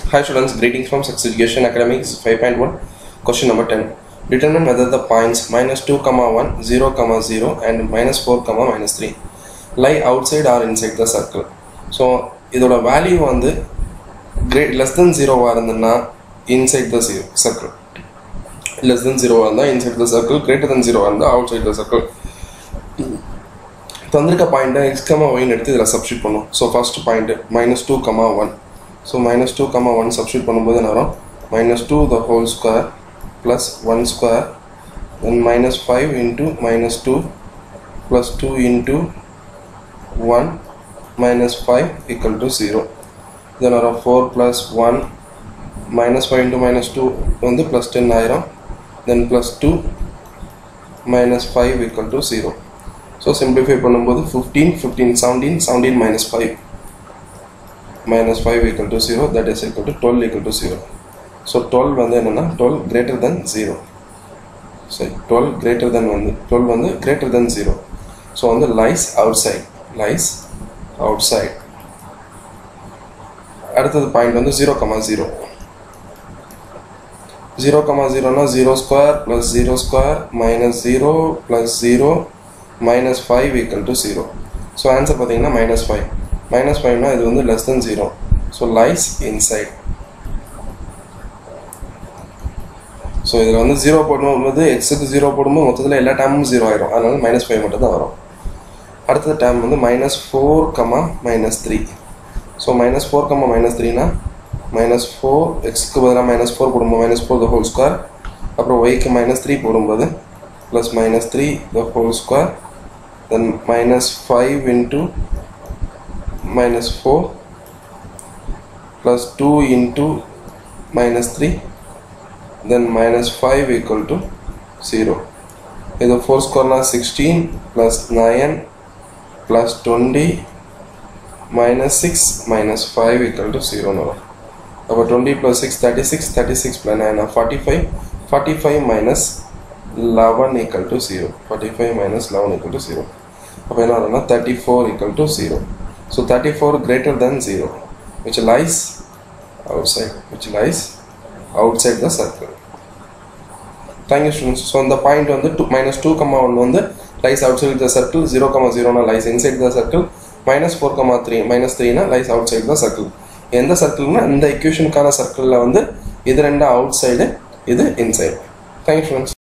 Hi students, greetings from Success Education Academics 5.1. Question number 10. Determine whether the points minus 2, comma 1, 0, comma 0 and minus 4, comma minus 3 lie outside or inside the circle. So இதோட value வந்து great less than ஜீரோவாக இருந்ததுன்னா inside the circle less than ஜீரோவாக இருந்தால் inside the circle greater than ஜீரோவாக இருந்தால் outside the circle தந்திருக்க பாயிண்ட்டை எக்ஸ் கமா ஒயின் எடுத்து இதில் சப்ஸ்டியூட் பண்ணும் so first point minus two comma one so minus two comma one substitute பண்ணும்போது என்ன வரும் minus two the whole square plus one square then minus five into minus two plus two into one minus 5 equal to 0 then around 4 plus 1 minus 5 into minus 2 வந்து plus 10 ஆயிரும் then plus 2 minus 5 equal to 0 so simplify பண்ணும்போது 15 15 17 17 minus 5 minus 5 equal to 0 that is equal to 12 equal to 0 so 12 வந்து என்னன்னா 12 greater than 0 சரி 12 greater than வந்து 12 வந்து greater than 0 so வந்து lies outside lies outside அடுத்தது பாயிண்ட் வந்து zero comma zero zero comma ஜீரோனா zero square plus zero square minus zero plus zero minus five equal to zero so answer பார்த்தீங்கன்னா minus five minus ஃபைவ்னா இது வந்து less than zero so lies inside so இதில் வந்து zero போடும்போது எக்ஸுக்கு zero போடும்போது மொத்தத்தில் எல்லா டேமும் ஜீரோ ஆயிரும் அதனால மைனஸ் ஃபைவ் மட்டும் தான் வரும் அடுத்த டேம் வந்து minus four comma minus three so minus four comma minus த்ரீனா மைனஸ் ஃபோர் எக்ஸ்க்கு பதிலாக மைனஸ் ஃபோர் போடும்போது minus four the whole square அப்புறம் ஒய்க்கு மைனஸ் த்ரீ போடும்போது plus minus three the whole square then minus five into minus four plus two into minus three then minus five equal to zero இது four ஸ்கொயர்னா sixteen plus nine plus 20 minus 6 minus 5 equal to 0 now. About 20 plus 6 36 36 plus 9 45 45 minus 11 equal to 0 45 minus 11 equal to 0 அப்போ என்ன வரும்னா 34 equal to 0 so 34 greater than 0 which lies outside which lies outside the circle thank you students so இந்த point வந்து two minus two comma one வந்து lies outside the circle 0 comma 0 na lies inside the circle minus 4 comma 3 minus 3 na lies outside the circle எந்த சர்க்கிள்னா இந்த இக்குவேஷனுக்கான சர்க்கிளில் வந்து இது ரெண்டும் outside இது இன்சைடு தேங்க்யூ ஃப்ரெண்ட்ஸ்